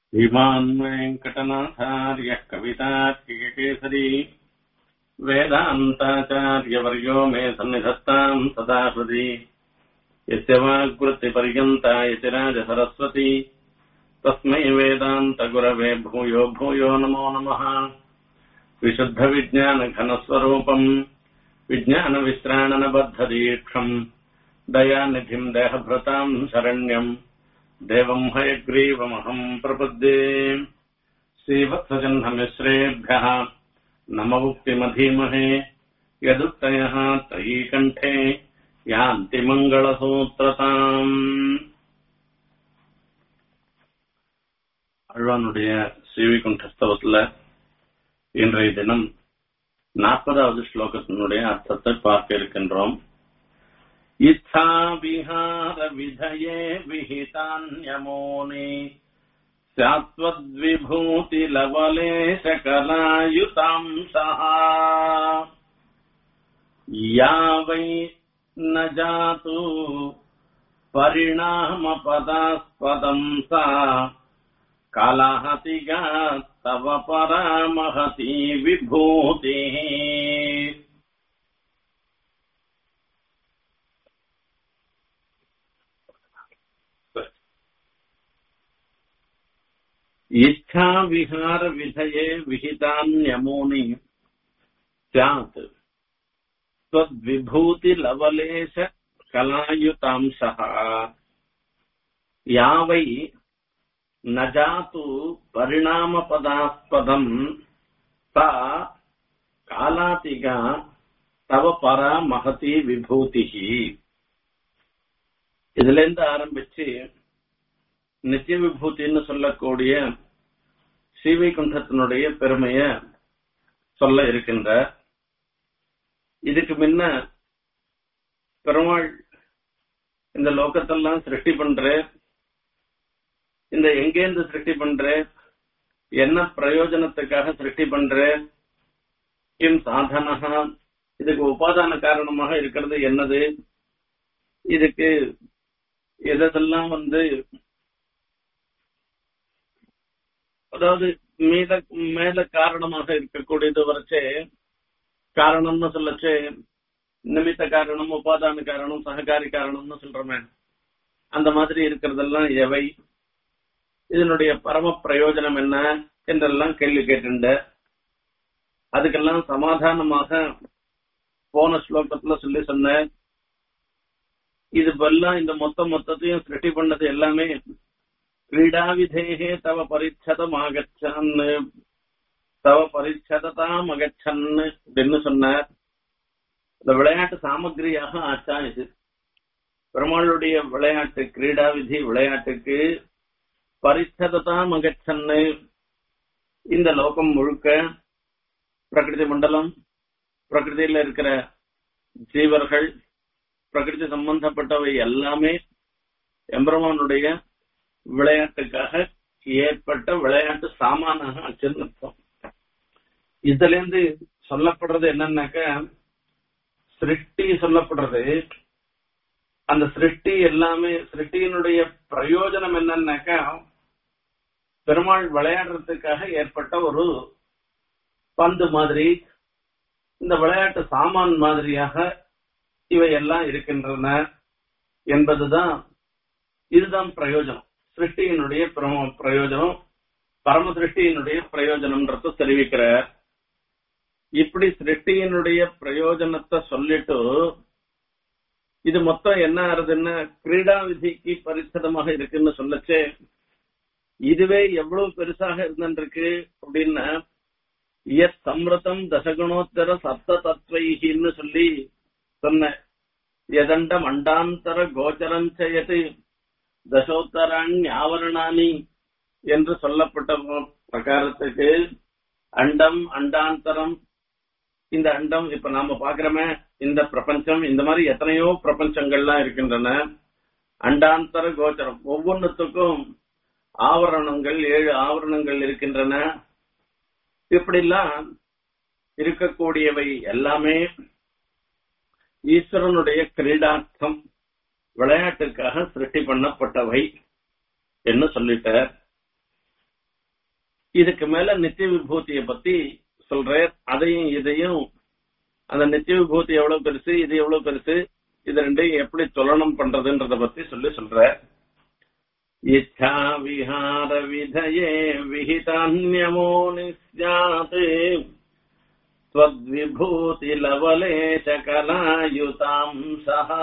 श्रीमान् वेङ्कटनाथार्यः कवितार्किककेसरी वेदान्ताचार्यवर्यो मे सन्निधत्ताम् सदा हृदि यस्य वाग्वृत्तिपर्यन्ता यतिराजसरस्वती तस्मै वेदान्तगुरवे भूयो भूयो नमो नमः विशुद्धविज्ञानघनस्वरूपम् विज्ञानविश्राणनबद्धदीक्षम् दयानिधिम् देहभृताम् शरण्यम् देवम् हयग्रीवमहम् प्रपद्ये श्रीवत्सजह्नमिश्रेभ्यः नममुक्तिमधीमहे यदुक्तयः तयी कण्ठे यान्ति மங்களசூத்திரதாம் அழ்வானுடைய ஸ்ரீவிகுண்டஸ்தவத்துல இன்றைய தினம் நாற்பதாவது ஸ்லோகத்தினுடைய அர்த்தத்தை பார்க்க இருக்கின்றோம் இச்சா விஹார விதயே விஹிதான்யமோனி சாத்வத்விபூதி லவலேஷ கலாயுதாம்சः या वै न जातु परिणामपदास्पदम् सा कालाहतिगा तव परामहती विभूतिः इच्छाविहारविधये विहितान्यमूनि स्यात् त्वद्विभूतिलवलेश कलायुतांशः या वै न जातु परिणामपदास्पदम् सा காலாத்திகா தவ பரா மகதி விபூதிஹி இதுல இருந்து ஆரம்பிச்சு நித்திய விபூதின்னு சொல்லக்கூடிய ஸ்ரீவைகுண்டத்தினுடைய பெருமைய சொல்ல இருக்கின்ற இதுக்கு முன்ன பெருமாள் இந்த லோகத்தெல்லாம் சிருஷ்டி பண்ற இந்த எங்கேருந்து சிருஷ்டி பண்ற என்ன பிரயோஜனத்துக்காக சிருஷ்டி பண்ற கிம் சாதனகா இதுக்கு உபாதான காரணமாக இருக்கிறது என்னது இதுக்கு எதெல்லாம் வந்து அதாவது மீத மேல காரணமாக இருக்கக்கூடியது வரைச்சே காரணம்னு சொல்லச்சு நிமித்த காரணம் உபாதான காரணம் சககாரி காரணம்னு சொல்றோமே அந்த மாதிரி இருக்கிறதெல்லாம் எவை இதனுடைய பரம பிரயோஜனம் என்ன என்றெல்லாம் கேள்வி கேட்டுண்ட அதுக்கெல்லாம் சமாதானமாக போன ஸ்லோகத்துல சொல்லி சொன்ன இது எல்லாம் இந்த மொத்த மொத்தத்தையும் சிருஷ்டி பண்ணது எல்லாமே கிரீடாவிதேகே தவ பரிச்சதம் ஆகச்சான்னு தவ பரிச்சததாம் அகச்சன்னு அப்படின்னு சொன்னார் இந்த விளையாட்டு சாமகிரியாக ஆச்சா இது பெருமாளுடைய விளையாட்டு கிரீடா விதி விளையாட்டுக்கு பரிச்சததாம் அகச்சன்னு இந்த லோகம் முழுக்க பிரகிருதி மண்டலம் பிரகிருதியில இருக்கிற ஜீவர்கள் பிரகிருதி சம்பந்தப்பட்டவை எல்லாமே எம்பெருமானுடைய விளையாட்டுக்காக ஏற்பட்ட விளையாட்டு சாமானாக அச்சிருந்தோம் இதுல இருந்து சொல்லப்படுறது என்னன்னாக்க சிருஷ்டி சொல்லப்படுறது அந்த சிருஷ்டி எல்லாமே சிருஷ்டியினுடைய பிரயோஜனம் என்னன்னாக்கா பெருமாள் விளையாடுறதுக்காக ஏற்பட்ட ஒரு பந்து மாதிரி இந்த விளையாட்டு சாமான் மாதிரியாக இவை எல்லாம் இருக்கின்றன என்பதுதான் இதுதான் பிரயோஜனம் சிருஷ்டியினுடைய பிரயோஜனம் பரம சிருஷ்டியினுடைய பிரயோஜனம்ன்றத தெரிவிக்கிற இப்படி சிருஷ்டியினுடைய பிரயோஜனத்தை சொல்லிட்டு இது மொத்தம் என்ன ஆறுதுன்னா கிரீடா விதிக்கு பரிச்சதமாக இருக்குன்னு சொல்லச்சே இதுவே எவ்வளவு பெருசாக இருந்திருக்கு அப்படின்னா எத் சம்ரதம் தசகுணோத்தர சப்த தத்வைகின்னு சொல்லி சொன்ன எதண்ட மண்டாந்தர கோச்சரம் செய்யது தசோத்தராணி ஆவரணானி என்று சொல்லப்பட்ட பிரகாரத்துக்கு அண்டம் அண்டாந்தரம் இந்த அண்டம் இப்ப நாம பாக்குறோமே இந்த பிரபஞ்சம் இந்த மாதிரி எத்தனையோ பிரபஞ்சங்கள்லாம் இருக்கின்றன அண்டாந்தர கோச்சரம் ஒவ்வொன்றுத்துக்கும் ஆவரணங்கள் ஏழு ஆவரணங்கள் இருக்கின்றன இப்படிலாம் இருக்கக்கூடியவை எல்லாமே ஈஸ்வரனுடைய கிரீடார்த்தம் விளையாட்டுக்காக சிருஷ்டி பண்ணப்பட்டவை என்று சொல்லிட்டார் இதுக்கு மேல நித்திய விபூதியை பத்தி சொல்றார் அதையும் இதையும் அந்த நித்திய விபூதி எவ்வளவு பெருசு இது எவ்வளவு பெருசு இது ரெண்டையும் எப்படி துலனம் பண்றதுன்றத பத்தி சொல்லி சொல்ற இச்சா விஹார விதயே விஹிதான்யமோ நிஸ்யாத் त्वद्विभूति लवलेश கலாயுதாம் சஹா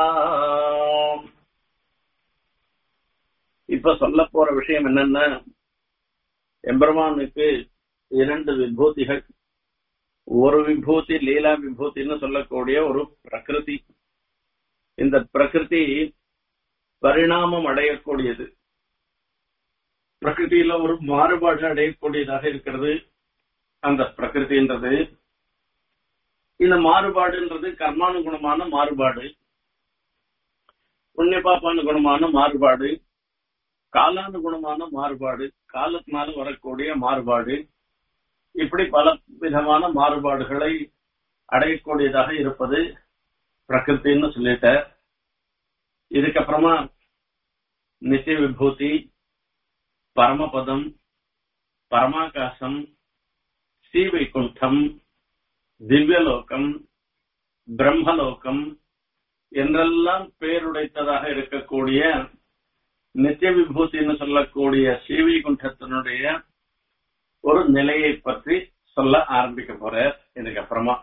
இப்ப சொல்ல போற விஷயம் என்னன்னா எம்பெருமானுக்கு இரண்டு விபூதிகள் ஒரு விபூதி லீலா விபூதின்னு சொல்லக்கூடிய ஒரு பிரகிருதி இந்த பிரகிருதி பரிணாமம் அடையக்கூடியது பிரகிருதியில ஒரு மாறுபாடு அடையக்கூடியதாக இருக்கிறது அந்த பிரகிருதின்றது இந்த மாறுபாடுன்றது கர்மானுகுணமான மாறுபாடு புண்ணிய பாப்பானுகுணமான மாறுபாடு காலானுகுணமான மாறுபாடு காலத்தினால வரக்கூடிய மாறுபாடு இப்படி பல விதமான மாறுபாடுகளை அடையக்கூடியதாக இருப்பது பிரகிருத்தின்னு சொல்லிட்ட இதுக்கப்புறமா நித்திய விபூதி பரமபதம் பரமாகாசம் ஸ்ரீவைகுண்டம் திவ்யலோகம் பிரம்மலோகம் என்றெல்லாம் பேருடைத்ததாக இருக்கக்கூடிய நித்திய விபூதின்னு சொல்லக்கூடிய ஸ்ரீவைகுண்டத்தினுடைய ஒரு நிலையை பற்றி சொல்ல ஆரம்பிக்க போற இதுக்கு அப்புறமா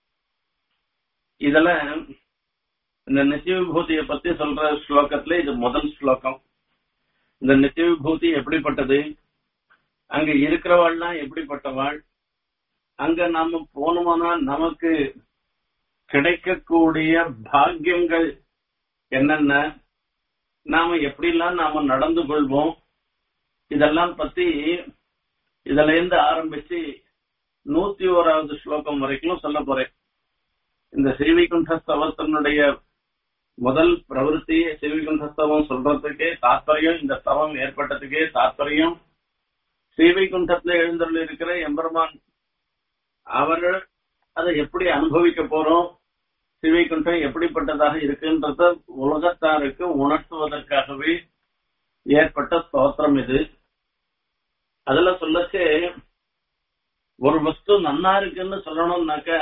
இதுல இந்த நித்திய விபூதியை பத்தி சொல்ற ஸ்லோகத்துல இது முதல் ஸ்லோகம் இந்த நித்திய விபூதி எப்படிப்பட்டது அங்க இருக்கிறவாள்லாம் எப்படிப்பட்டவாள் அங்க நாம போனோம்னா நமக்கு கிடைக்கக்கூடிய பாக்கியங்கள் என்னென்ன நாம எப்படிலாம் நாம நடந்து கொள்வோம் இதெல்லாம் பத்தி இதுல இருந்து ஆரம்பிச்சு நூத்தி ஓராவது ஸ்லோகம் வரைக்கும் சொல்ல போறேன் இந்த ஸ்ரீவைகுண்ட ஸ்தவத்தினுடைய முதல் பிரவருத்தி ஸ்ரீவைகுண்ட ஸ்தவம் சொல்றதுக்கே தாத்பரியம் இந்த ஸ்தவம் ஏற்பட்டதுக்கே தாத்பரியம் ஸ்ரீவைகுண்டத்துல எழுந்தருள் இருக்கிற எம்பெருமான் அவர்கள் அதை எப்படி அனுபவிக்க போறோம் சிவைகுண்டம் எப்படிப்பட்டதாக இருக்குன்றத உலகத்தாருக்கு உணர்த்துவதற்காகவே ஏற்பட்ட ஸ்தோத்திரம் இது அதுல சொல்லச்சே ஒரு வஸ்து நன்னா இருக்குன்னு சொல்லணும்னாக்க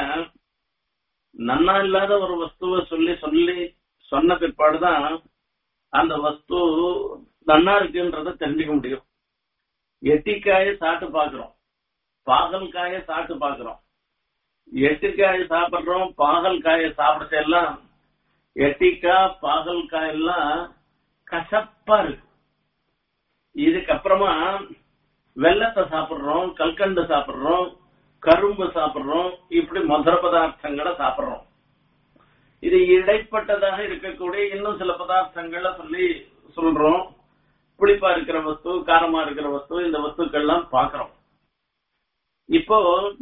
நன்னா இல்லாத ஒரு வஸ்துவை சொல்லி சொல்லி சொன்ன பிற்பாடுதான் அந்த வஸ்து நன்னா இருக்குன்றத தெரிஞ்சுக்க முடியும் எட்டிக்காய சாப்பிட்டு பாக்குறோம் பாகல் காய சாப்பிட்டு பாக்குறோம் எட்டுக்காய் சாப்பிடுறோம் பாகல் காய சாப்பிடுறது எல்லாம் எட்டிக்காய் பாகல் காய் எல்லாம் கசப்பா இருக்கு இதுக்கப்புறமா வெள்ளத்தை சாப்பிடுறோம் கல்கண்டு சாப்பிடுறோம் கரும்பு சாப்பிடுறோம் இப்படி மதுர பதார்த்தங்களை சாப்பிடுறோம் இது இடைப்பட்டதாக இருக்கக்கூடிய இன்னும் சில பதார்த்தங்களை சொல்லி சொல்றோம் புளிப்பா இருக்கிற வஸ்து காரமா இருக்கிற வஸ்து இந்த வஸ்துக்கள்லாம் பாக்குறோம் இப்போ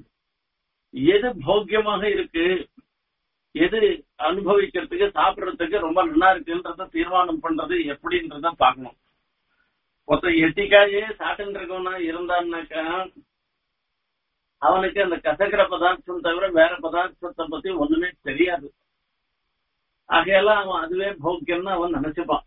எது போக்கியமாக இருக்கு எது அனுபவிக்கிறதுக்கு சாப்பிடுறதுக்கு ரொம்ப நல்லா இருக்குன்றத தீர்மானம் பண்றது எப்படின்றத பார்க்கணும் மொத்த எட்டிக்காயே சாப்பிட்டு இருக்கவனா இருந்தான்னாக்கா அவனுக்கு அந்த கசக்கிற பதார்த்தம் தவிர வேற பதார்த்தத்தை பத்தி ஒண்ணுமே தெரியாது ஆகையால அவன் அதுவே போக்கியம்னு அவன் நினைச்சுப்பான்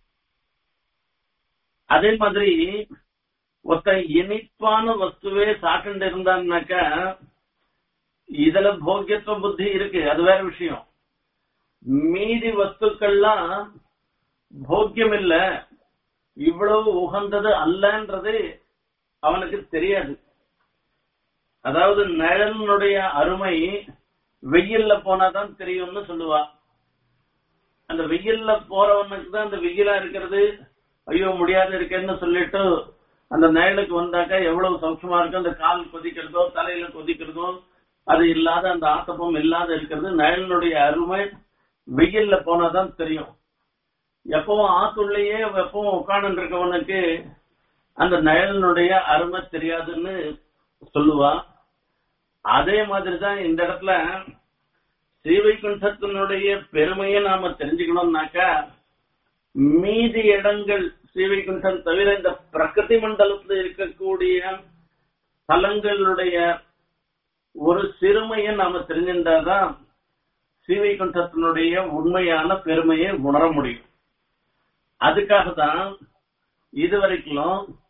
அதே மாதிரி ஒருத்த இனிப்பான வஸ்துவே சாப்பிட்டு இருந்தான்னாக்கா இதுல போக்கியத்துவ புத்தி இருக்கு அது வேற விஷயம் மீதி வஸ்துக்கள்லாம் போக்கியம் இல்ல இவ்வளவு உகந்தது அல்லன்றது அவனுக்கு தெரியாது அதாவது நிழலினுடைய அருமை வெயில்ல போனாதான் தெரியும்னு சொல்லுவா அந்த வெயில்ல போறவனுக்கு தான் அந்த வெயிலா இருக்கிறது ஐயோ முடியாது இருக்கேன்னு சொல்லிட்டு அந்த நிழலுக்கு வந்தாக்கா எவ்வளவு சௌட்சமா இருக்கு அந்த கால் கொதிக்கிறதோ தலையில கொதிக்கிறதோ அது இல்லாத அந்த ஆத்தப்பம் இல்லாத இருக்கிறது நிழலினுடைய அருமை வெயில்ல போனாதான் தெரியும் எப்பவும் ஆத்துள்ளேயே எப்பவும் உட்கார்ந்து இருக்கவனுக்கு அந்த நிழலினுடைய அருமை தெரியாதுன்னு சொல்லுவா அதே மாதிரிதான் இந்த இடத்துல ஸ்ரீவைகுண்டத்தினுடைய பெருமையை நாம தெரிஞ்சுக்கணும்னாக்கா மீதி இடங்கள் ஸ்ரீவைகுண்டம் தவிர இந்த பிரகிருதி மண்டலத்தில் இருக்கக்கூடிய தலங்களுடைய ஒரு சிறுமையை நாம தெரிஞ்சிருந்தாதான் ஸ்ரீவைகுண்டத்தினுடைய உண்மையான பெருமையை உணர முடியும் அதுக்காக தான் இதுவரைக்கும்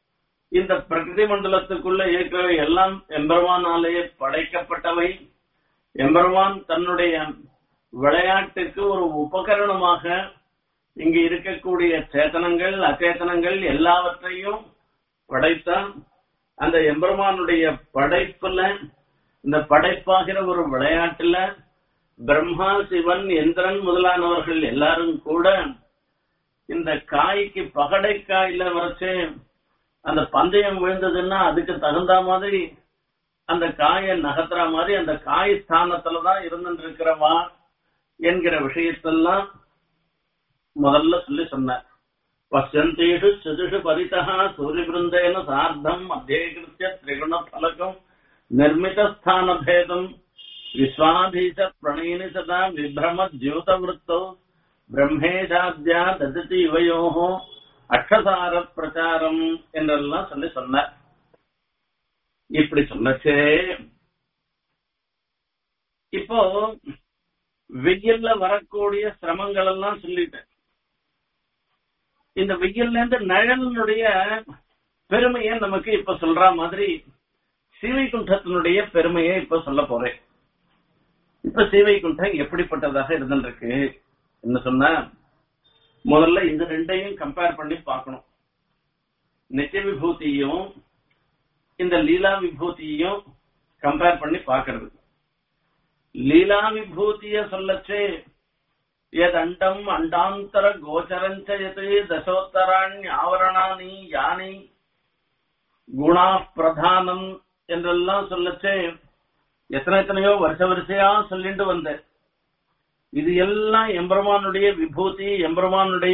இந்த பிரகிருதி மண்டலத்துக்குள்ள இருக்கிற எல்லாம் எம்பெருமானாலேயே படைக்கப்பட்டவை எம்பெருமான் தன்னுடைய விளையாட்டுக்கு ஒரு உபகரணமாக இங்கு இருக்கக்கூடிய சேத்தனங்கள் அச்சேதனங்கள் எல்லாவற்றையும் படைத்தான் அந்த எம்பெருமானுடைய படைப்புல இந்த படைப்பாகிற ஒரு விளையாட்டுல பிரம்மா சிவன் இந்திரன் முதலானவர்கள் எல்லாரும் கூட இந்த காய்க்கு பகடைக்காயில வரைச்சு அந்த பந்தயம் விழுந்ததுன்னா அதுக்கு தகுந்த மாதிரி அந்த காயை நகர்த்துற மாதிரி அந்த காய் ஸ்தானத்துலதான் இருந்துட்டு இருக்கிறவா என்கிற விஷயத்தெல்லாம் முதல்ல சொல்லி சொன்னார் பசியந்தேஷு சதுஷு பரிதா சூரிய பிருந்தேன சார்த்தம் அத்தியகிருத்திய திரிகுண பலகம் நிர்மித ஸ்தான பேதம் விஸ்வாதீச பிரணயினி சதா விப்ரம தியூத விருத்தோ பிரம்மேஜாத்யா ததிதி இவையோகோ அக்ஷசார பிரச்சாரம் என்றெல்லாம் சொல்லி சொன்னார் இப்படி சொன்னச்சே இப்போ வெயில்ல வரக்கூடிய சிரமங்கள் எல்லாம் சொல்லிட்டேன் இந்த வெயில்ல இருந்து நிழலினுடைய பெருமையை நமக்கு இப்ப சொல்ற மாதிரி சீவைகுண்டத்தினுடைய பெருமையை இப்ப சொல்ல போறேன் இப்ப சீவைகுண்டம் எப்படிப்பட்டதாக இருந்திருக்கு என்ன சொன்னா முதல்ல இந்த ரெண்டையும் கம்பேர் பண்ணி பார்க்கணும் நித்திய விபூதியும் இந்த லீலா விபூதியையும் கம்பேர் பண்ணி பார்க்கறது லீலா விபூதிய சொல்லச்சே எதண்டம் அண்டாந்தர கோச்சரஞ்சயத்து தசோத்தராணி ஆவரணானி யானி குணா பிரதானம் என்றெல்லாம் சொல்லச்சே எத்தனை எத்தனையோ வருஷ வரிசையா சொல்லிட்டு வந்தேன் இது எல்லாம் எம்பெருமானுடைய விபூதி எம்பெருமானுடைய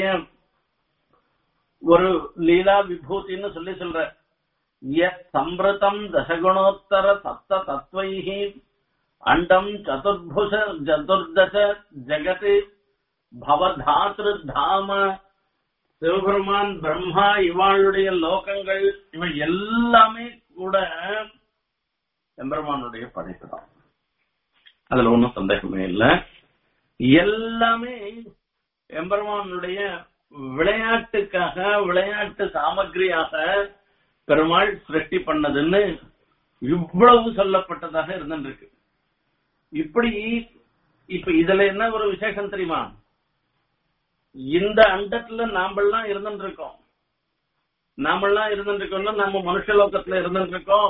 ஒரு லீலா விபூதின்னு சொல்லி சொல்ற சம்பிரதம் தசகுணோத்தர சப்த தத்வைஹி அண்டம் சதுர்புஷ சதுர்தச ஜெகத் பவதாத்ரு தாம சிவபெருமான் பிரம்மா இவாளுடைய லோகங்கள் இவை எல்லாமே கூட எம்பெருமானுடைய படைப்பு தான் அதுல ஒன்றும் சந்தேகமே இல்லை எல்லாமே எம்பெருமானுடைய விளையாட்டுக்காக விளையாட்டு சாமகிரியாக பெருமாள் சிருஷ்டி பண்ணதுன்னு இவ்வளவு சொல்லப்பட்டதாக இருந்துருக்கு இப்படி இப்ப இதுல என்ன ஒரு விசேஷம் தெரியுமா இந்த அண்டத்துல நாமெல்லாம் இருந்துட்டு இருக்கோம் நாமெல்லாம் இருந்துட்டு இருக்கோம்னா நம்ம மனுஷ லோகத்துல இருந்துட்டு இருக்கோம்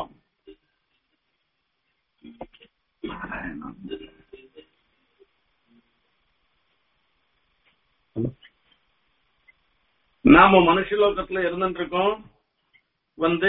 நாம மனுஷலோகத்துல இருந்துட்டு இருக்கோம் வந்து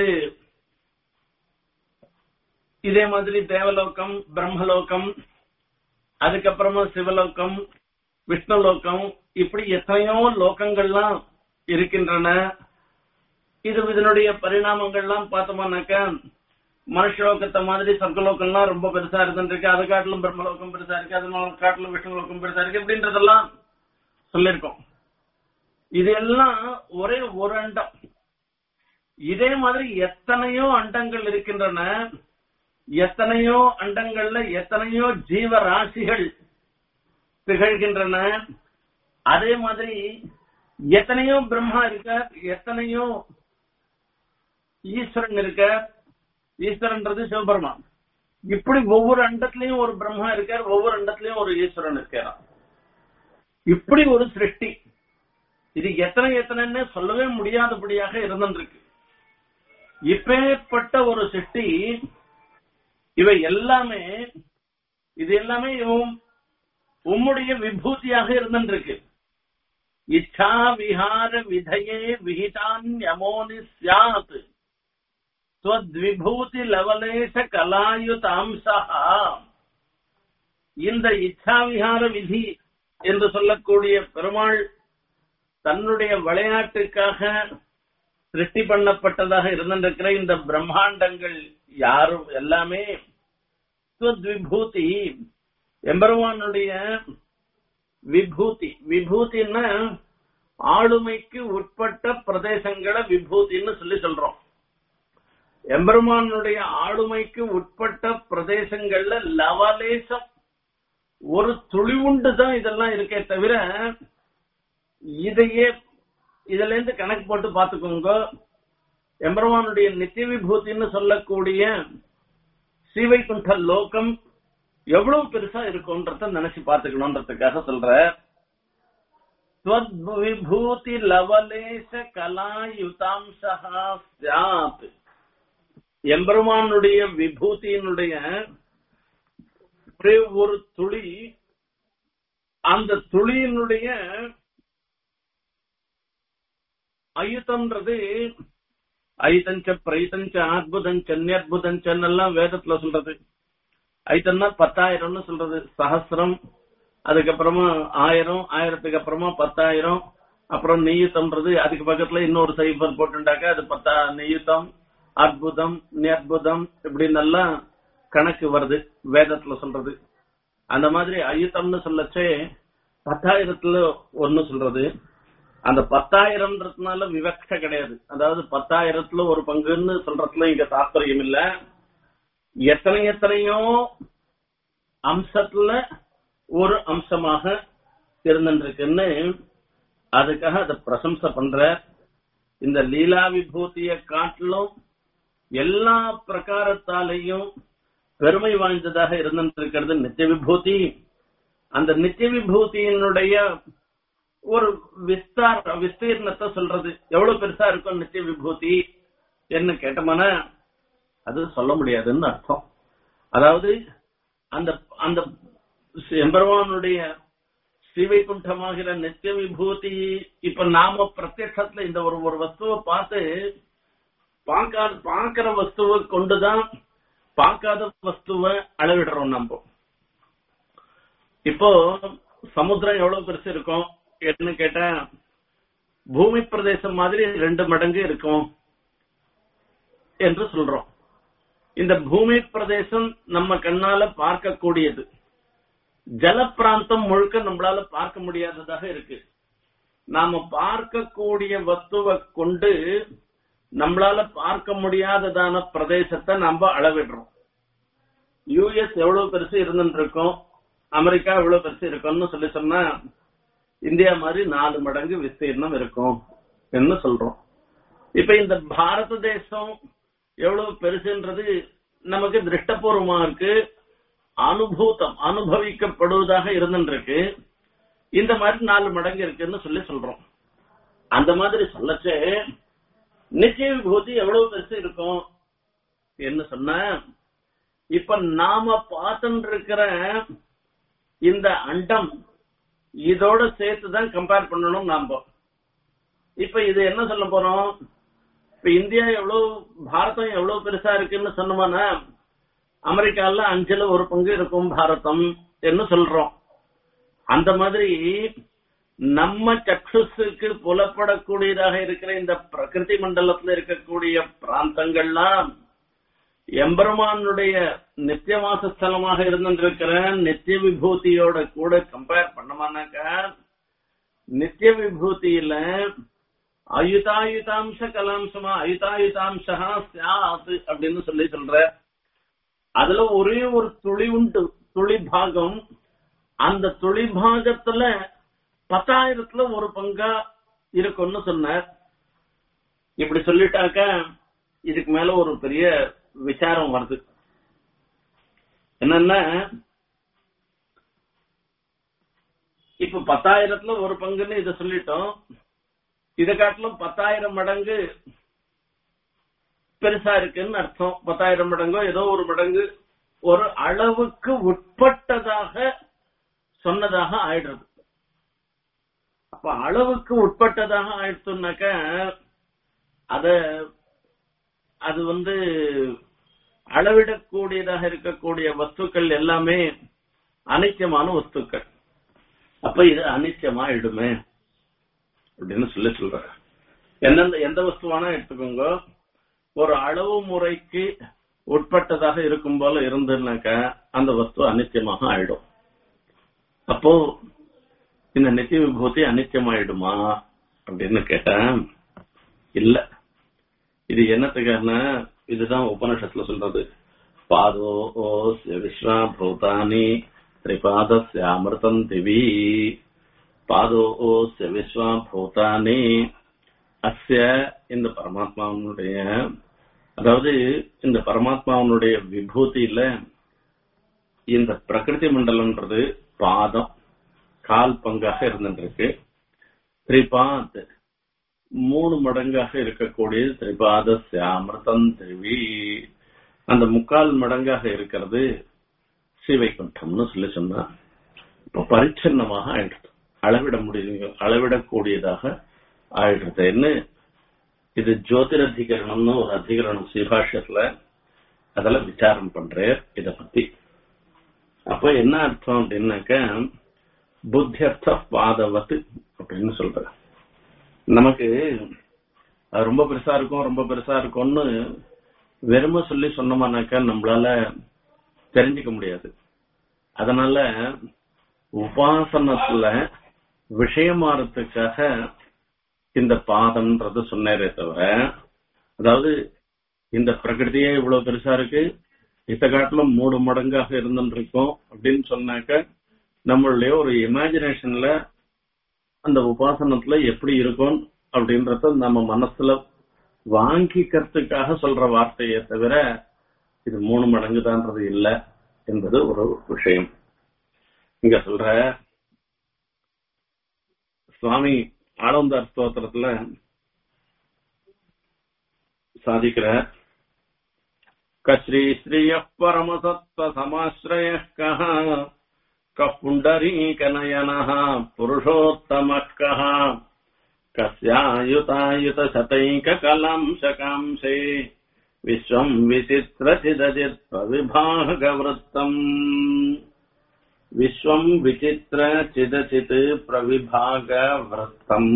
இதே மாதிரி தேவலோகம் பிரம்மலோகம் அதுக்கப்புறமா சிவலோகம் விஷ்ணுலோகம் இப்படி எத்தனையோ லோகங்கள்லாம் இருக்கின்றன இது இதனுடைய பரிணாமங்கள்லாம் பார்த்தோம்னாக்கா மனுஷலோகத்தை மாதிரி சொர்க்கலோகம்லாம் ரொம்ப பெருசா இருந்துருக்கு அது காட்டிலும் பிரம்மலோகம் பெருசா இருக்கு அது காட்டிலும் விஷ்ணுலோகம் பெருசா இருக்கு இப்படின்றதெல்லாம் சொல்லியிருக்கோம் இது எல்லாம் ஒரே ஒரு அண்டம் இதே மாதிரி எத்தனையோ அண்டங்கள் இருக்கின்றன எத்தனையோ அண்டங்கள்ல எத்தனையோ ஜீவ ராசிகள் திகழ்கின்றன அதே மாதிரி எத்தனையோ பிரம்மா இருக்க எத்தனையோ ஈஸ்வரன் இருக்க ஈஸ்வரன்றது சிவபெருமான் இப்படி ஒவ்வொரு அண்டத்திலையும் ஒரு பிரம்மா இருக்கார் ஒவ்வொரு அண்டத்திலையும் ஒரு ஈஸ்வரன் இருக்கார் இப்படி ஒரு சிருஷ்டி இது எத்தனை எத்தனைன்னு சொல்லவே முடியாதபடியாக இருந்திருக்கு இப்பேற்பட்ட ஒரு சிருஷ்டி இவை எல்லாமே இது எல்லாமே உம்முடைய விபூதியாக இருந்திருக்கு இச்சா விஹார விதையே விஹிதான் யமோனி சியாத் ஸ்வத்விபூதி லவலேச கலாயுதாம்சா இந்த இச்சா விஹார விதி என்று சொல்லக்கூடிய பெருமாள் தன்னுடைய விளையாட்டுக்காக சிருஷ்டி பண்ணப்பட்டதாக இருந்திருக்கிற இந்த பிரம்மாண்டங்கள் யாரும் எல்லாமே விபூதி எம்பெருமானுடைய விபூதி விபூதின்னா ஆளுமைக்கு உட்பட்ட பிரதேசங்களை விபூதின்னு சொல்லி சொல்றோம் எம்பெருமானுடைய ஆளுமைக்கு உட்பட்ட பிரதேசங்கள்ல லவலேசம் ஒரு துளிவுண்டு தான் இதெல்லாம் இருக்கே தவிர இதையே இதுல இருந்து கணக்கு போட்டு பாத்துக்கோங்க எம்பெருமானுடைய நித்திய விபூதின்னு சொல்லக்கூடிய ஸ்ரீவைகுண்ட லோகம் எவ்வளவு பெருசா இருக்கும்ன்றத நினைச்சு பார்த்துக்கணும்ன்றதுக்காக சொல்ற விபூதி லவலேச கலாயுதாம்சா சாத் எம்பெருமானுடைய விபூதியினுடைய ஒரே ஒரு துளி அந்த துளியினுடைய அயுதம்ன்றது ஐதஞ்ச பிரைதஞ்ச அற்புதஞ்ச நியற்புதஞ்சன் எல்லாம் வேதத்துல சொல்றது ஐத்தன்னா பத்தாயிரம்னு சொல்றது சஹசிரம் அதுக்கப்புறமா ஆயிரம் ஆயிரத்துக்கு அப்புறமா பத்தாயிரம் அப்புறம் நெய்யுத்தம்ன்றது அதுக்கு பக்கத்துல இன்னொரு சைபர் போட்டுட்டாக்க அது பத்தா நெய்யுத்தம் அற்புதம் நியற்புதம் இப்படின்னு எல்லாம் கணக்கு வருது வேதத்துல சொல்றது அந்த மாதிரி அயுத்தம்னு சொல்லச்சே பத்தாயிரத்துல ஒன்னு சொல்றது அந்த பத்தாயிரம்ன்றதுனால விவக்ஷ கிடையாது அதாவது பத்தாயிரத்துல ஒரு பங்குன்னு சொல்றதுல இங்க தாத்பரியம் இல்ல எத்தனை எத்தனையோ அம்சத்துல ஒரு அம்சமாக இருந்துருக்குன்னு அதுக்காக அதை பிரசம்சை பண்ற இந்த லீலா விபூதிய காட்டிலும் எல்லா பிரகாரத்தாலையும் பெருமை வாய்ந்ததாக இருந்திருக்கிறது நித்திய விபூதி அந்த நித்திய விபூதியினுடைய ஒரு விஸ்தார விஸ்தீர்ணத்தை சொல்றது எவ்வளவு பெருசா இருக்கும் நித்திய விபூதி என்ன கேட்டோம்னா அது சொல்ல முடியாதுன்னு அர்த்தம் அதாவது அந்த அந்த எம்பெருமானுடைய ஸ்ரீவைகுண்டமாகிற நித்திய விபூதி இப்ப நாம பிரத்யட்சத்துல இந்த ஒரு ஒரு வஸ்துவை பார்த்து பார்க்காத பார்க்கிற வஸ்துவை கொண்டுதான் பார்க்காத வஸ்துவை அளவிடுறோம் நம்ம இப்போ சமுத்திரம் எவ்வளவு பெருசு இருக்கும் என்ன கேட்டா பூமி பிரதேசம் மாதிரி ரெண்டு மடங்கு இருக்கும் என்று சொல்றோம் இந்த பூமி பிரதேசம் நம்ம கண்ணால பார்க்கக்கூடியது ஜல பிராந்தம் முழுக்க நம்மளால பார்க்க முடியாததாக இருக்கு நாம பார்க்கக்கூடிய வஸ்துவை கொண்டு நம்மளால பார்க்க முடியாததான பிரதேசத்தை நம்ம அளவிடுறோம் யூஎஸ் எவ்வளவு பெருசு இருந்துட்டு இருக்கோம் அமெரிக்கா எவ்வளவு பெருசு இருக்கும்னு சொல்லி சொன்னா இந்தியா மாதிரி நாலு மடங்கு விஸ்தீர்ணம் இருக்கும் என்று சொல்றோம் இப்ப இந்த பாரத தேசம் எவ்வளவு பெருசுன்றது நமக்கு திருஷ்டபூர்வமா இருக்கு அனுபூதம் அனுபவிக்கப்படுவதாக இருந்துருக்கு இந்த மாதிரி நாலு மடங்கு இருக்குன்னு சொல்லி சொல்றோம் அந்த மாதிரி சொல்லச்சே நிச்சய விபூதி எவ்வளவு பெருசு இருக்கும் என்ன சொன்ன இப்ப நாம பார்த்துட்டு இருக்கிற இந்த அண்டம் இதோட சேர்த்து தான் கம்பேர் பண்ணணும் நாம இப்ப இது என்ன சொல்ல போறோம் இப்ப இந்தியா எவ்வளவு பாரதம் எவ்வளவு பெருசா இருக்குன்னு சொன்னோம்னா அமெரிக்கால அஞ்சுல ஒரு பங்கு இருக்கும் பாரதம் என்று சொல்றோம் அந்த மாதிரி நம்ம சக்ஷுஸுக்கு புலப்படக்கூடியதாக இருக்கிற இந்த பிரகிருதி மண்டலத்துல இருக்கக்கூடிய பிராந்தங்கள்லாம் எம்பெருமானுடைய நித்தியவாச ஸ்தலமாக இருந்திருக்கிற நித்திய விபூதியோட கூட கம்பேர் பண்ணமானாக்கா நித்திய விபூதியில அயுதாயுதாம்ச கலாம்சமா அயுதாயுதாம்சா சாத் அப்படின்னு சொல்லி சொல்ற அதுல ஒரே ஒரு துளி உண்டு துளி பாகம் அந்த துளி பாகத்துல பத்தாயிரத்துல ஒரு பங்கா இருக்கும்னு சொன்னார் இப்படி சொல்லிட்டாக்க இதுக்கு மேல ஒரு பெரிய விசாரம் வருது என்னன்னா இப்ப பத்தாயிரத்துல ஒரு பங்குன்னு இத சொல்லிட்டோம் இதை காட்டிலும் பத்தாயிரம் மடங்கு பெருசா இருக்குன்னு அர்த்தம் பத்தாயிரம் மடங்கோ ஏதோ ஒரு மடங்கு ஒரு அளவுக்கு உட்பட்டதாக சொன்னதாக ஆயிடுறது அப்ப அளவுக்கு உட்பட்டதாக ஆயிடுச்சுனாக்க அத அது வந்து அளவிடக்கூடியதாக இருக்கக்கூடிய வஸ்துக்கள் எல்லாமே அனித்தியமான வஸ்துக்கள் அப்ப இது அனித்தியமாயிடுமே அப்படின்னு சொல்லி சொல்ற எந்தெந்த எந்த வஸ்துவானா எடுத்துக்கோங்க ஒரு அளவு முறைக்கு உட்பட்டதாக இருக்கும் போல இருந்துனாக்க அந்த வஸ்து அனித்தியமாக ஆயிடும் அப்போ இந்த நித்திய விபூதி அனித்தியமாயிடுமா அப்படின்னு கேட்டேன் இல்ல இது என்னத்துக்கான இதுதான் உபனிஷத்துல சொல்றது பாதோ விஸ்வா பூதானி திரிபாதஸ்ய அமிர்தம் திவி பாதோ விஸ்வா பூதானி அஸ்ய இந்த பரமாத்மாவனுடைய அதாவது இந்த பரமாத்மாவனுடைய விபூதியில இந்த பிரகிருதி மண்டலம்ன்றது பாதம் கால் பங்காக இருந்துருக்கு திரிபாத் மூணு மடங்காக இருக்கக்கூடிய திரிபாத அமிர்தம் திரிவி அந்த முக்கால் மடங்காக இருக்கிறது ஸ்ரீவைகுண்டம்னு சொல்லி சொன்னா இப்ப பரிச்சின்னமாக ஆயிடுது அளவிட முடியும் அளவிடக்கூடியதாக ஆயிடுறதுன்னு இது ஜோதிரதிகரணம்னு ஒரு அதிகரணம் ஸ்ரீபாஷ்யத்துல அதெல்லாம் விசாரம் பண்றேன் இத பத்தி அப்ப என்ன அர்த்தம் அப்படின்னாக்க புத்தியர்த்த பாதவத்து அப்படின்னு சொல்ற நமக்கு அது ரொம்ப பெருசா இருக்கும் ரொம்ப பெருசா இருக்கும்னு வெறும சொல்லி சொன்னோம்னாக்கா நம்மளால தெரிஞ்சுக்க முடியாது அதனால உபாசனத்துல விஷயமாறதுக்காக இந்த பாதம்ன்றது சொன்னேரே தவிர அதாவது இந்த பிரகிருதியே இவ்வளவு பெருசா இருக்கு இத்த காட்டிலும் மூணு மடங்காக இருந்துருக்கோம் அப்படின்னு சொன்னாக்க நம்மளுடைய ஒரு இமேஜினேஷன்ல அந்த உபாசனத்துல எப்படி இருக்கும் அப்படின்றத நம்ம மனசுல வாங்கிக்கிறதுக்காக சொல்ற வார்த்தையை தவிர இது மூணு மடங்கு தான்றது இல்ல என்பது ஒரு விஷயம் இங்க சொல்ற சுவாமி ஆனந்தார் ஸ்தோத்திரத்துல சாதிக்கிற கஸ்ரீ ஸ்ரீய பரமசத்வ சமாஸ்ரய கஹ கப்புண்டரீகநயனः புருஷோத்தமः கः कस्यायुतायुतशतैककलांशकांशे विश्वम् विचित्रचिदचित्प्रविभागवृत्तम् விஸ்வம் விசித்திர சிதச்சித் பிரவிபாக விரத்தம்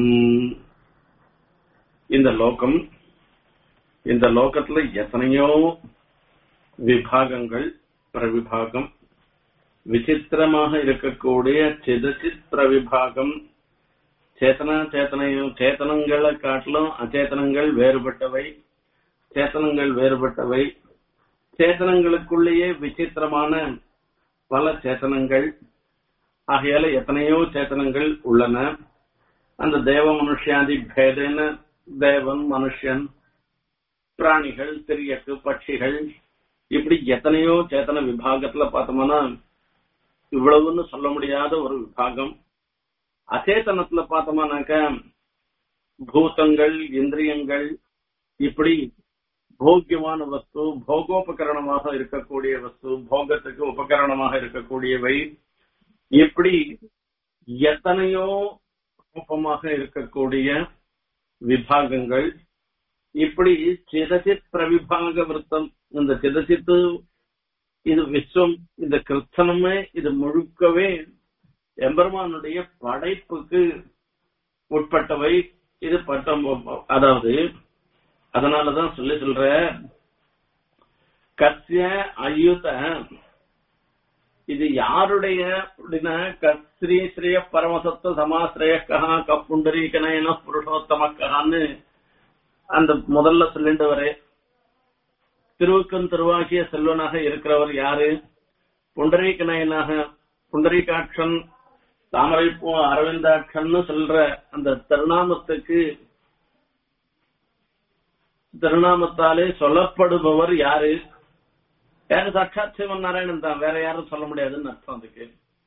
இந்த லோகம் இந்த லோகத்துல எத்தனையோ விபாகங்கள் பிரவிபாகம் விசித்திரமாக இருக்கக்கூடிய சிதச்சித் பிரவிபாகம் சேத்தனா சேத்தனையும் சேத்தனங்களை காட்டிலும் அச்சேதனங்கள் வேறுபட்டவை சேத்தனங்கள் வேறுபட்டவை சேத்தனங்களுக்குள்ளேயே விசித்திரமான பல சேத்தனங்கள் ஆகையால எத்தனையோ சேத்தனங்கள் உள்ளன அந்த தேவ மனுஷியாதி பேதன தேவன் மனுஷன் பிராணிகள் திரியக்கு பட்சிகள் இப்படி எத்தனையோ சேத்தன விபாகத்துல பார்த்தோம்னா இவ்வளவுன்னு சொல்ல முடியாத ஒரு விபாகம் அச்சேதனத்துல பார்த்தோம்னாக்க பூதங்கள் இந்திரியங்கள் இப்படி போக்கியமான வஸ்து போகோபகரணமாக இருக்கக்கூடிய வஸ்து போகத்துக்கு உபகரணமாக இருக்கக்கூடியவை இப்படி எத்தனையோ ரூபமாக இருக்கக்கூடிய விபாகங்கள் இப்படி சிதசித் பிரவிபாக விருத்தம் இந்த சிதசித்து இது விஸ்வம் இந்த கிருத்தனமே இது முழுக்கவே எம்பெருமானுடைய படைப்புக்கு உட்பட்டவை இது பட்டம் அதாவது அதனாலதான் சொல்லி சொல்ற கஸ்ய அயுத இது யாருடைய அப்படின்னா கஸ்ரீ ஸ்ரீய பரமசத்துவ சமாசிரய கஹா கப்புண்டரீகனயன புருஷோத்தம கஹான்னு அந்த முதல்ல சொல்லிட்டு வரே திருவுக்கும் திருவாகிய செல்வனாக இருக்கிறவர் யாரு புண்டரீகனயனாக புண்டரீகாட்சன் தாமரைப்பூ அரவிந்தாட்சன்னு சொல்ற அந்த திருநாமத்துக்கு திருநாமத்தாலே சொல்லப்படுபவர் யாரு யாரு சாட்சாத் சிவன் நாராயணன் தான் வேற யாரும் சொல்ல முடியாதுன்னு அர்த்தம் அதுக்கு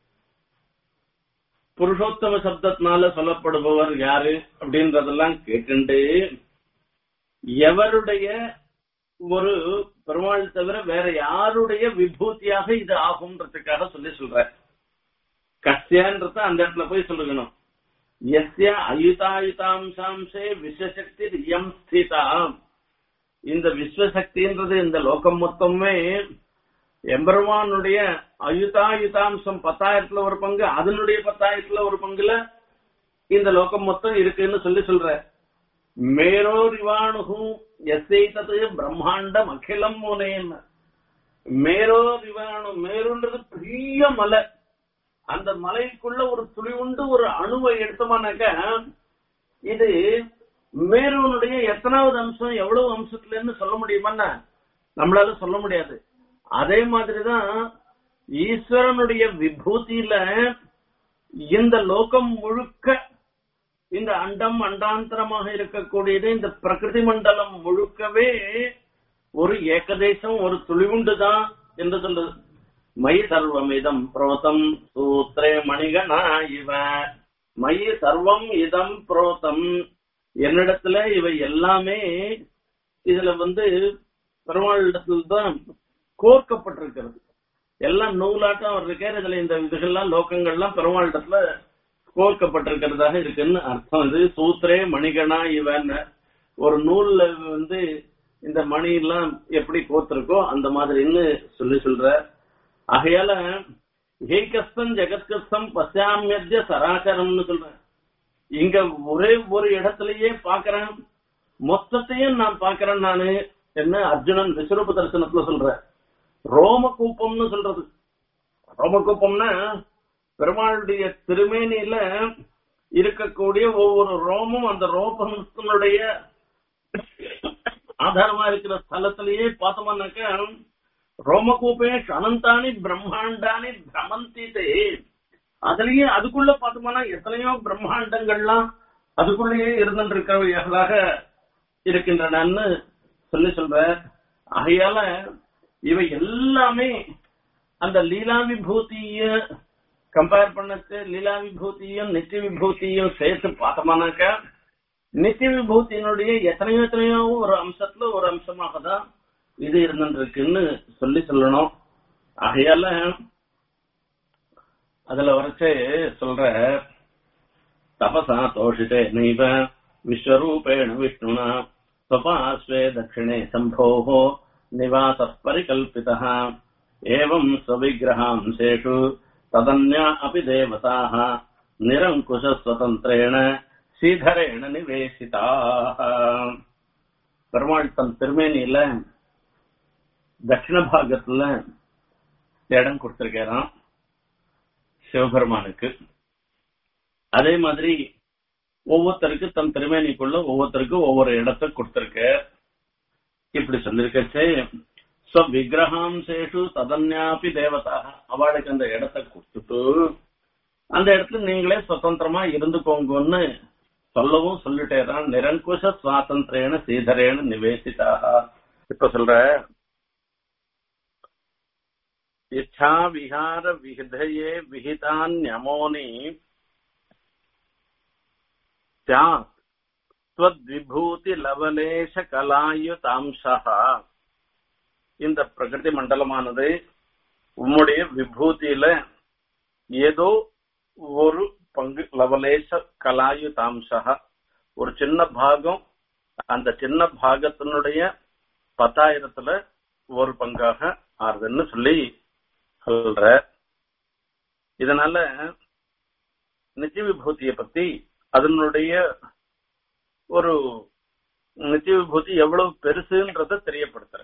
புருஷோத்தம சப்தத்தினால சொல்லப்படுபவர் யாரு அப்படின்றதெல்லாம் கேட்டுண்டு எவருடைய ஒரு பெருமாள் தவிர வேற யாருடைய விபூதியாக இது ஆகும்ன்றதுக்காக சொல்லி சொல்ற கஸ்யன்றத அந்த இடத்துல போய் சொல்லுகணும் எஸ்ய அயுதாயுதாம்சாம்சே விஸ்வசக்தி ரியம் ஸ்திதா இந்த விஸ்வசக்தின்றது இந்த லோகம் மொத்தமே எம்பெருமானுடைய அயுதாயுதாம்சம் பத்தாயிரத்துல ஒரு பங்கு அதனுடைய பத்தாயிரத்துல ஒரு பங்குல இந்த லோகம் மொத்தம் இருக்குன்னு சொல்லி சொல்ற மேரோரிவாணுகு எஸ்ஐத்தது பிரம்மாண்டம் அகிலம் முனேன்னு மேரோரிவாணு மேருன்றது பெரிய மலை அந்த மலைக்குள்ள ஒரு துளி உண்டு ஒரு அணுவை எடுத்தோம்னாக்க இது மேருவனுடைய எத்தனாவது அம்சம் எவ்வளவு அம்சத்துல இருந்து சொல்ல முடியுமான்னா நம்மளால சொல்ல முடியாது அதே மாதிரிதான் ஈஸ்வரனுடைய விபூதியில இந்த லோகம் முழுக்க இந்த அண்டம் அண்டாந்தரமாக இருக்கக்கூடியது இந்த பிரகிருதி மண்டலம் முழுக்கவே ஒரு ஏகதேசம் ஒரு துளிவுண்டுதான் என்று சொல்றது மயி சர்வமிதம் புரோதம் சூத்ரே மணிகனா இவ மயி சர்வம் இதம் புரோதம் என்னிடத்துல இவை எல்லாமே இதுல வந்து பெருமாளிடத்துல தான் கோர்க்கப்பட்டிருக்கிறது எல்லாம் நூலாட்டம் அவர் இருக்கார் இதுல இந்த இதுகள்லாம் லோகங்கள்லாம் பெருமாளிடத்துல கோர்க்கப்பட்டிருக்கிறதாக இருக்குன்னு அர்த்தம் இது சூத்ரே மணிகனா இவன் ஒரு நூல்ல வந்து இந்த மணி எல்லாம் எப்படி கோத்திருக்கோ அந்த மாதிரின்னு சொல்லி சொல்ற ஆகையால ஏகஸ்தம் ஜெகத்கஸ்தம் பசியாமியத்திய சராச்சரம்னு சொல்றேன் இங்க ஒரே ஒரு இடத்துலயே பாக்குறேன் மொத்தத்தையும் நான் பாக்குறேன் நானு என்ன அர்ஜுனன் விஸ்வரூப தரிசனத்துல சொல்ற ரோமகூப்பம்னு சொல்றது ரோமகூப்பம்னா பெருமாளுடைய திருமேனியில இருக்கக்கூடிய ஒவ்வொரு ரோமும் அந்த ரோபத்தினுடைய ஆதாரமா இருக்கிற ஸ்தலத்திலேயே பார்த்தோம்னாக்க ரோமகூபேஷ் அனந்தானி பிரம்மாண்டானி பிரமந்திதே அதுலயே அதுக்குள்ள பார்த்தோம்னா எத்தனையோ பிரம்மாண்டங்கள்லாம் அதுக்குள்ளேயே இருந்துருக்கிறவைகளாக இருக்கின்றனன்னு சொல்லி சொல்ற ஆகையால இவை எல்லாமே அந்த லீலா விபூதிய கம்பேர் பண்ணச்சு லீலா விபூதியும் நித்திய விபூதியும் சேர்த்து பார்த்தோம்னாக்க நித்திய விபூதியினுடைய எத்தனையோ எத்தனையோ ஒரு அம்சத்துல ஒரு அம்சமாக தான் இது இருந்துருக்குன்னு சொல்லி சொல்லணும் ஆகையால அதுல வரைச்சு சொல்ற தபசா தோஷிதே நைவ விஸ்வரூபேண விஷ்ணுனா स्वपार्श्वे दक्षिणे शम्भोः निवासः परिकल्पितः एवम् स्वविग्रहांशेषु तदन्या अपि देवताः निरङ्कुशस्वतन्त्रेण श्रीधरेण निवेशिताः பெருமாள் தன் திருமேனியில தட்சிண பாகத்துல இடம் கொடுத்திருக்காராம் சிவபெருமானுக்கு அதே மாதிரி ஒவ்வொருத்தருக்கு தன் திருமேனிக்குள்ள ஒவ்வொருத்தருக்கும் ஒவ்வொரு இடத்த கொடுத்திருக்க இப்படி சொல்லிருக்கச்சே விக்கிரகாம்சேஷு ததன்யாபி தேவதா அவளுக்கு அந்த இடத்த கொடுத்துட்டு அந்த இடத்துல நீங்களே சுதந்திரமா இருந்துக்கோங்கன்னு சொல்லவும் சொல்லிட்டேதான் நிரங்குஷ சுவாதந்திரேன சீதரேன நிவேசிதாக இப்ப சொல்ற இச்சா விஹார விகிதையே விகிதான் யமோனி स्यात् त्वद्विभूति லவலேஷ கலாயுதாம்சா இந்த பிரகிருதி மண்டலமானது உம்முடைய விபூதியில ஏதோ ஒரு பங்கு லவலேஷ கலாயுதாம்சா ஒரு சின்ன பாகம் அந்த சின்ன பாகத்தினுடைய பத்தாயிரத்துல ஒரு பங்காக ஆறுதுன்னு சொல்லி சொல்ற இதனால நித்திய விபூதிய பத்தி அதனுடைய ஒரு நித்திய விபூதி எவ்வளவு பெருசுன்றத தெரியப்படுத்துற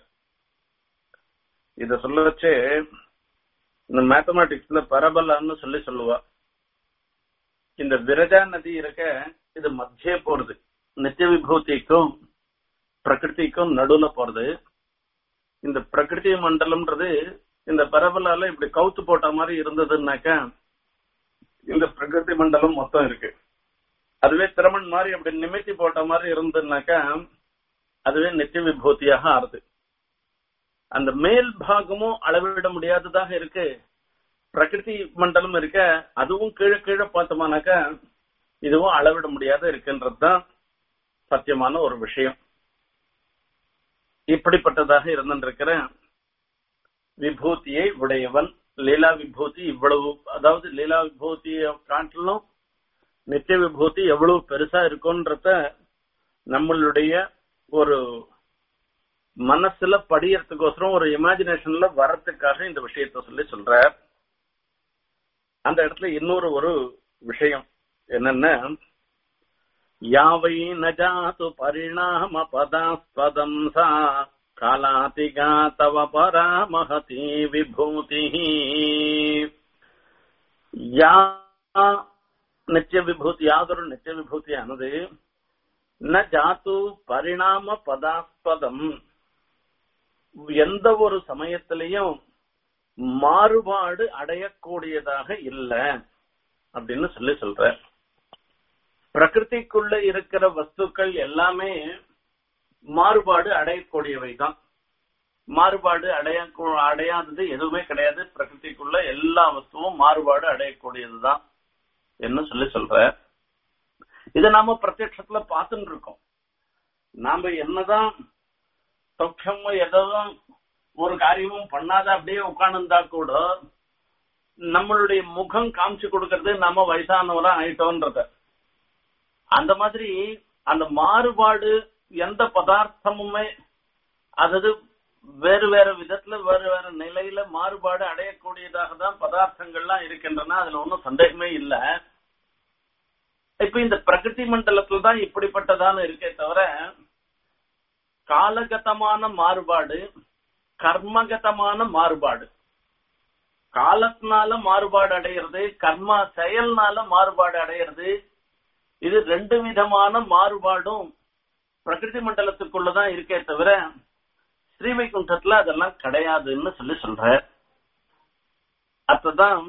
இத சொல்ல வச்சு இந்த மேத்தமேட்டிக்ஸ்ல பரபலான்னு சொல்லி சொல்லுவா இந்த விரஜா நதி இருக்க இது மத்திய போறது நித்திய விபூதிக்கும் பிரகிருதிக்கும் நடுவுல போறது இந்த பிரகிருதி மண்டலம்ன்றது இந்த பரபலால இப்படி கவுத்து போட்ட மாதிரி இருந்ததுன்னாக்கா இந்த பிரகிருதி மண்டலம் மொத்தம் இருக்கு அதுவே திறமன் மாதிரி அப்படி நிமித்தி போட்ட மாதிரி இருந்ததுனாக்கா அதுவே நித்திய விபூதியாக ஆறுது அந்த மேல் பாகமும் அளவிட முடியாததாக இருக்கு பிரகிருதி மண்டலம் இருக்க அதுவும் கீழே கீழே பார்த்தோமானாக்கா இதுவும் அளவிட முடியாத இருக்குன்றதுதான் சத்தியமான ஒரு விஷயம் இப்படிப்பட்டதாக இருந்திருக்கிற விபூதியை உடையவன் லீலா விபூதி இவ்வளவு அதாவது லீலா விபூதியை காட்டிலும் நித்திய விபூதி எவ்வளவு பெருசா இருக்கும்ன்றத நம்மளுடைய ஒரு மனசுல படியறதுக்கோசரம் ஒரு இமேஜினேஷன்ல வர்றதுக்காக இந்த விஷயத்த சொல்லி சொல்ற அந்த இடத்துல இன்னொரு ஒரு விஷயம் என்னன்னா யாவை நஜாத்து பரிணாம பதாஸ்பதம் சா காலாதிகா தவ பராமஹதி விபூதி யா ನಿತ್ಯ ವಿಭೂತಿ ಯಾವ್ದಾದ್ರು ನಿತ್ಯ ವಿಭೂತಿ ಅನ್ನೋದು ನ ಜಾತು பரிணாம பதாஸ்பதம் எந்த ஒரு சமயத்திலையும் மாறுபாடு அடையக்கூடியதாக இல்ல அப்படின்னு சொல்லி சொல்ற பிரகிருதிக்குள்ள இருக்கிற வஸ்துக்கள் எல்லாமே மாறுபாடு அடையக்கூடியவை தான் மாறுபாடு அடைய அடையாதது எதுவுமே கிடையாது பிரகிருதிக்குள்ள எல்லா வஸ்துவும் மாறுபாடு அடையக்கூடியதுதான் என்ன சொல்லி சொல்ற இத நாம பிரத்யட்சத்துல பார்த்துட்டு இருக்கோம் நாம என்னதான் சௌக்கியமும் எதுவும் ஒரு காரியமும் பண்ணாத அப்படியே உட்கார்ந்துருந்தா கூட நம்மளுடைய முகம் காமிச்சு கொடுக்கறது நம்ம வயசானவரா ஆயிட்டோன்றத அந்த மாதிரி அந்த மாறுபாடு எந்த பதார்த்தமுமே அதாவது வேறு வேறு விதத்துல வேறு வேறு நிலையில மாறுபாடு அடையக்கூடியதாக தான் பதார்த்தங்கள்லாம் இருக்கின்றன அதுல ஒன்றும் சந்தேகமே இல்ல இப்ப இந்த பிரகிருதி மண்டலத்துல தான் இப்படிப்பட்டதான இருக்கே தவிர காலகதமான மாறுபாடு கர்மகதமான மாறுபாடு காலத்தினால மாறுபாடு அடையிறது கர்மா செயல்னால மாறுபாடு அடையிறது இது ரெண்டு விதமான மாறுபாடும் பிரகிருதி மண்டலத்துக்குள்ளதான் இருக்கே தவிர ஸ்ரீவைகுண்டத்துல அதெல்லாம் கிடையாதுன்னு சொல்லி சொல்ற அத்ததான்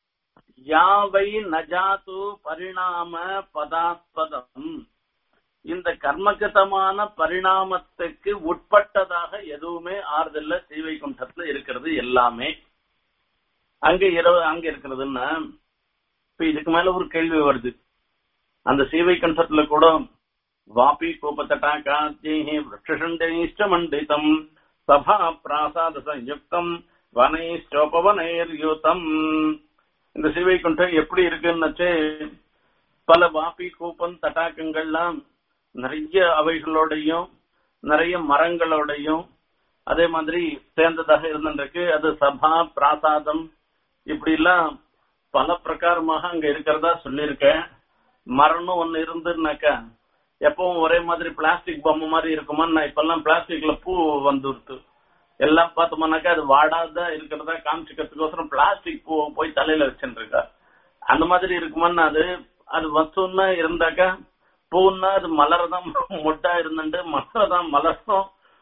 யாவை நஜாத்து பரிணாம பதாஸ்பதம் இந்த கர்மகதமான பரிணாமத்துக்கு உட்பட்டதாக எதுவுமே ஆறுதல்ல ஸ்ரீவைகுண்டத்துல இருக்கிறது எல்லாமே அங்க இரவு அங்க இருக்கிறதுன்னா இப்ப இதுக்கு மேல ஒரு கேள்வி வருது அந்த சீவைகுண்டத்துல கூட வாபி கோபத்தட்டா காத்தேஹி விரக்ஷண்டனிஷ்ட மண்டிதம் சபா பிராசாத சயுக்தம் வனைஷ்டோபவனைர்யூதம் இந்த சீவைகுண்டம் எப்படி இருக்குன்னு பல வாபி கூப்பம் தட்டாக்கங்கள்லாம் நிறைய அவைகளோடையும் நிறைய மரங்களோடையும் அதே மாதிரி சேர்ந்ததாக இருந்திருக்கு அது சபா பிராசாதம் இப்படி எல்லாம் பல பிரகாரமாக அங்க இருக்கிறதா சொல்லியிருக்கேன் மரம்னு ஒண்ணு இருந்துனாக்கா எப்பவும் ஒரே மாதிரி பிளாஸ்டிக் பொம்மை மாதிரி இருக்குமா நான் இப்பெல்லாம் பிளாஸ்டிக்ல பூ வந்துருத்து எல்லாம் பார்த்தோம்னாக்கா அது வாடாத இருக்கிறதா காமிச்சுக்கிறதுக்கோசரம் பிளாஸ்டிக் பூ போய் தலையில வச்சுட்டு இருக்கா அந்த மாதிரி இருக்குமான்னு அது அது வஸ்துன்னா இருந்தாக்கா பூன்னா அது மலர்தான் மொட்டா இருந்துட்டு மலர்தான் மலரும்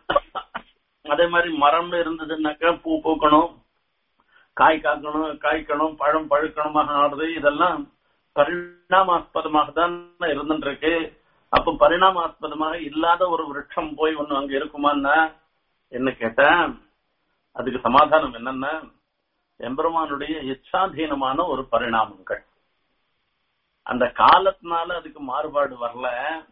அதே மாதிரி மரம்னு இருந்ததுன்னாக்கா பூ பூக்கணும் காய் காக்கணும் காய்க்கணும் பழம் பழுக்கணுமாக ஆடுறது இதெல்லாம் பரிணாமாஸ்பதமாக தான் இருந்துட்டு இருக்கு அப்ப பரிணாமாஸ்பதமாக இல்லாத ஒரு விருட்சம் போய் ஒண்ணு அங்க இருக்குமான்னா என்ன கேட்டேன் அதுக்கு சமாதானம் என்னன்னா எம்பெருமானுடைய இச்சாதீனமான ஒரு பரிணாமங்கள் அந்த காலத்தினால அதுக்கு மாறுபாடு வரல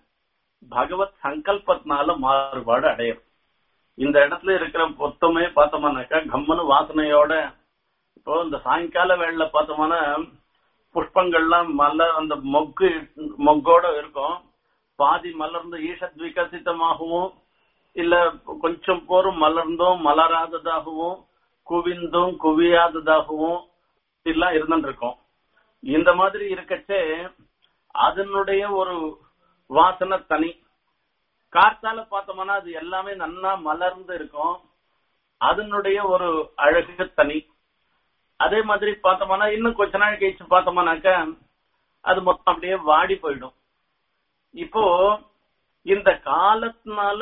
பகவத் சங்கல்பத்தினால மாறுபாடு அடையும் இந்த இடத்துல இருக்கிற பொத்தமே பார்த்தோம்னாக்கா கம்மனு வாசனையோட இப்போ இந்த சாயங்கால வேளையில பார்த்தோம்னா புஷ்பங்கள்லாம் மலர் அந்த மொக்கு மொக்கோட இருக்கும் பாதி மலர்ந்து ஈஷத் விகசிதமாகவும் இல்ல கொஞ்சம் போரும் மலர்ந்தும் மலராததாகவும் குவிந்தும் குவியாததாகவும் எல்லாம் இருந்துட்டு இருக்கும் இந்த மாதிரி இருக்கச்சே அதனுடைய ஒரு வாசனை தனி காத்தால பார்த்தோம்னா அது எல்லாமே நன்னா மலர்ந்து இருக்கும் அதனுடைய ஒரு அழகு தனி அதே மாதிரி பார்த்தோம்னா இன்னும் கொஞ்ச நாள் கழிச்சு பார்த்தோம்னாக்கா அது மொத்தம் அப்படியே வாடி போயிடும் இப்போ இந்த காலத்தினால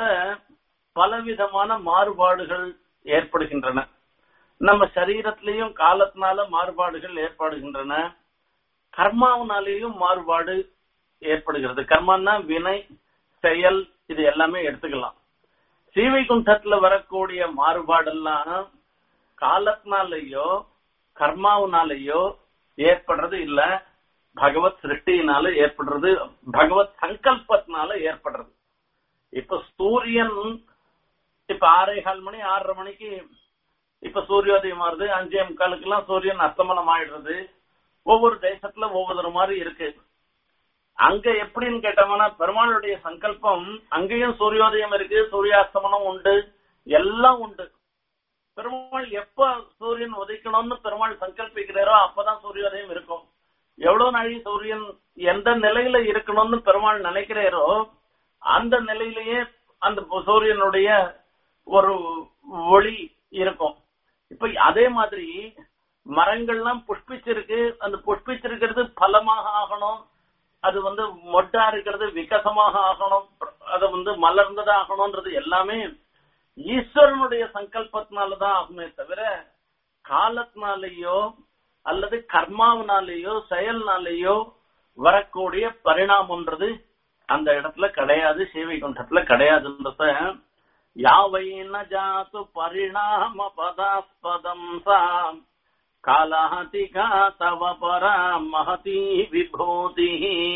பலவிதமான மாறுபாடுகள் ஏற்படுகின்றன நம்ம சரீரத்திலையும் காலத்தினால மாறுபாடுகள் ஏற்படுகின்றன கர்மாவினாலேயும் மாறுபாடு ஏற்படுகிறது கர்மான்னா வினை செயல் இது எல்லாமே எடுத்துக்கலாம் ஸ்ரீவைகுண்டத்துல வரக்கூடிய மாறுபாடெல்லாம் காலத்தினாலேயோ கர்மாவினாலேயோ ஏற்படுறது இல்ல பகவத் சிருஷ்டியினால ஏற்படுறது பகவத் சங்கல்பத்தினால ஏற்படுறது இப்ப சூரியன் இப்ப ஆறே கால் மணி ஆறரை மணிக்கு இப்ப சூரியோதயம் ஆறுது அஞ்சே முக்காலுக்கு எல்லாம் சூரியன் அஸ்தமனம் ஆயிடுறது ஒவ்வொரு தேசத்துல ஒவ்வொரு மாதிரி இருக்கு அங்க எப்படின்னு கேட்டோம்னா பெருமாளுடைய சங்கல்பம் அங்கேயும் சூரியோதயம் இருக்கு சூரியாஸ்தமனம் உண்டு எல்லாம் உண்டு பெருமாள் எப்ப சூரியன் உதைக்கணும்னு பெருமாள் சங்கல்பிக்கிறாரோ அப்பதான் சூரியோதயம் இருக்கும் எவ்வளவு நாளை சூரியன் எந்த நிலையில இருக்கணும்னு பெருமாள் நினைக்கிறாரோ அந்த நிலையிலேயே அந்த சூரியனுடைய ஒரு ஒளி இருக்கும் இப்ப அதே மாதிரி மரங்கள்லாம் புஷ்பிச்சிருக்கு அந்த புஷ்பிச்சிருக்கிறது பலமாக ஆகணும் அது வந்து மொட்டா இருக்கிறது விகசமாக ஆகணும் அது வந்து மலர்ந்ததா ஆகணும்ன்றது எல்லாமே ஈஸ்வரனுடைய சங்கல்பத்தினாலதான் ஆகுமே தவிர காலத்தினாலேயோ அல்லது கர்மாவினாலேயோ செயல்னாலேயோ வரக்கூடிய பரிணாமன்றது அந்த இடத்துல கிடையாது ஸ்ரீவைகுண்டத்துல கிடையாதுன்றத யாவை ந ஜாத்து பரிணாம பதாஸ்பதம் சாம் காலாதிகா தவ பரா மகதி விபூதி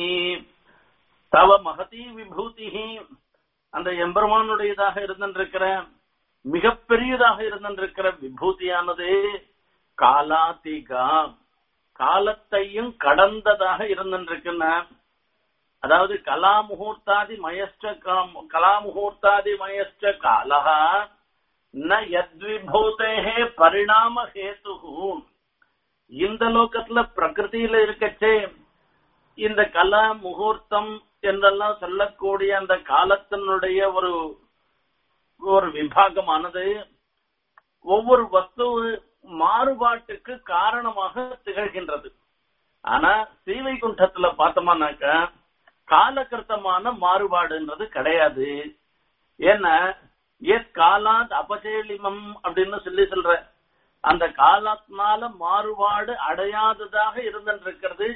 தவ மகதி விபூதி அந்த எம்பெருமானுடையதாக இருந்திருக்கிற மிகப்பெரியதாக இருந்திருக்கிற விபூதியானது காலாதிகா காலத்தையும் கடந்ததாக இருந்திருக்குன்னா அதாவது கலா முகூர்த்தாதி மயஸ்ட கலா முகூர்த்தாதி மயஸ்ட காலா ந யத்விபூதே பரிணாம ஹேத்து இந்த லோகத்துல பிரகிருதியில இருக்கச்சே இந்த கலா முகூர்த்தம் என்றெல்லாம் சொல்லக்கூடிய அந்த காலத்தினுடைய ஒரு ஒரு விபாகமானது ஒவ்வொரு வஸ்து மாறுபாட்டுக்கு காரணமாக திகழ்கின்றது ஆனா ஸ்ரீவைகுண்டத்துல பார்த்தோம்னாக்க காலகிருத்தமான மாறுபாடுன்றது கிடையாது ஏன்னா எஸ் காலாத் அபசேலிமம் அப்படின்னு சொல்லி சொல்ற அந்த காலத்தினால மாறுபாடு அடையாததாக இருந்திருக்கிறது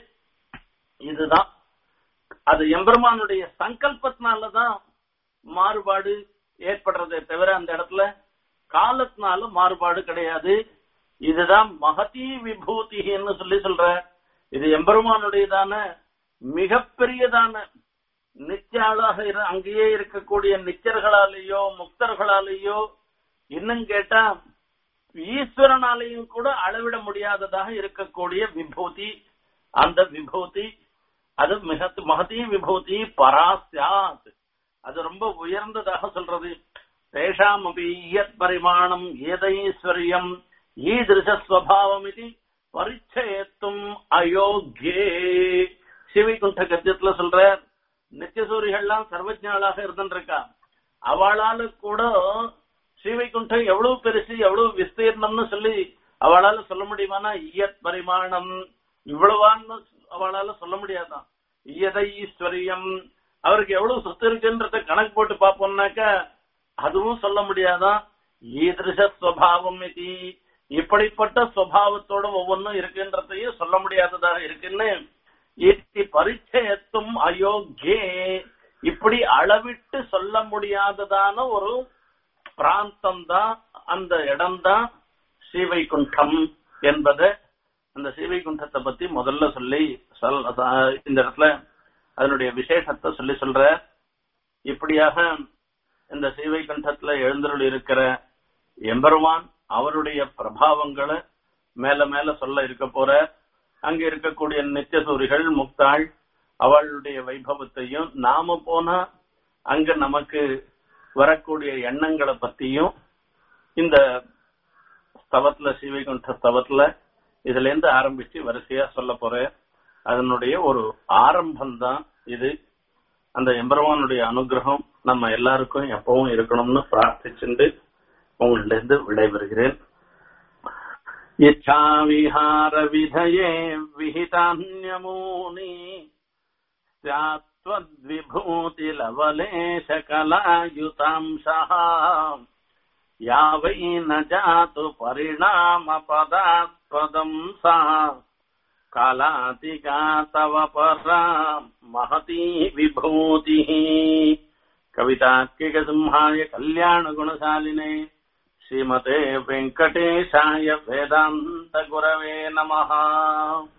இதுதான் அது எம்பெருமானுடைய சங்கல்பத்தினாலதான் மாறுபாடு ஏற்படுறதே தவிர அந்த இடத்துல காலத்தினால மாறுபாடு கிடையாது இதுதான் மகதி விபூதின்னு சொல்லி சொல்ற இது எம்பெருமானுடையதான மிகப்பெரியதான நித்தியாளாக இரு அங்கேயே இருக்கக்கூடிய நிச்சர்களாலேயோ முக்தர்களாலேயோ இன்னும் கேட்டா ஈஸ்வரனாலையும் கூட அளவிட முடியாததாக இருக்கக்கூடிய விபூதி அந்த விபூதி அது மிக மகதி விபூதி பராசியாத் அது ரொம்ப உயர்ந்ததாக சொல்றது தேஷாம் அபியத் பரிமாணம் ஏதைஸ்வரியம் ஈதிருஷஸ்வபாவம் இது பரிச்சயத்தும் அயோக்கியே சிவிகுண்ட கத்தியத்துல சொல்ற நித்தியசூரிகள்லாம் சர்வஜாளாக இருந்துருக்கா அவளால கூட ஸ்ரீவைகுண்டம் எவ்வளவு பெருசு எவ்வளவு விஸ்தீர்ணம்னு சொல்லி அவளால சொல்ல முடியுமானா ஈயத் பரிமாணம் இவ்வளவான்னு அவளால சொல்ல முடியாதான் ஈயதை ஈஸ்வரியம் அவருக்கு எவ்வளவு சொத்து இருக்குன்றத கணக்கு போட்டு பார்ப்போம்னாக்க அதுவும் சொல்ல முடியாதான் ஈதிருஷ ஸ்வபாவம் இது இப்படிப்பட்ட சுவாவத்தோட ஒவ்வொன்றும் இருக்குன்றதையும் சொல்ல முடியாததாக இருக்குன்னு இத்தி பரிச்சயத்தும் அயோக்கியே இப்படி அளவிட்டு சொல்ல முடியாததான ஒரு பிராந்தம் தான் அந்த இடம்தான் ஸ்ரீவைகுண்டம் என்பதை அந்த ஸ்ரீவைகுண்டத்தை பத்தி முதல்ல சொல்லி சொல் இந்த இடத்துல அதனுடைய விசேஷத்தை சொல்லி சொல்ற இப்படியாக இந்த ஸ்ரீவைகுண்டத்துல எழுந்தருள் இருக்கிற எம்பெருமான் அவருடைய பிரபாவங்களை மேல மேல சொல்ல இருக்க போற அங்க இருக்கக்கூடிய நித்தியசூரிகள் முக்தாள் அவளுடைய வைபவத்தையும் நாம போனா அங்க நமக்கு வரக்கூடிய எண்ணங்களை பத்தியும் இந்த ஸ்தவத்துல ஸ்ரீவைகுண்ட ஸ்தவத்துல இதுல இருந்து ஆரம்பிச்சு வரிசையா சொல்ல போறேன் அதனுடைய ஒரு ஆரம்பம் தான் இது அந்த எம்பெருமானுடைய அனுகிரகம் நம்ம எல்லாருக்கும் எப்பவும் இருக்கணும்னு பிரார்த்திச்சுண்டு உங்கள்ட்ட இருந்து விடைபெறுகிறேன் இச்சாவிஹார விதயே விஹிதான்யமூனி स्यात्वद्विभूतिलवलेशकलायुतांशः या वै न जातु परिणामपदात्पदम् सा कालातिका तव परा महती विभूतिः कवितात्मिकसिंहाय कल्याणगुणशालिने श्रीमते वेङ्कटेशाय वेदान्तगुरवे नमः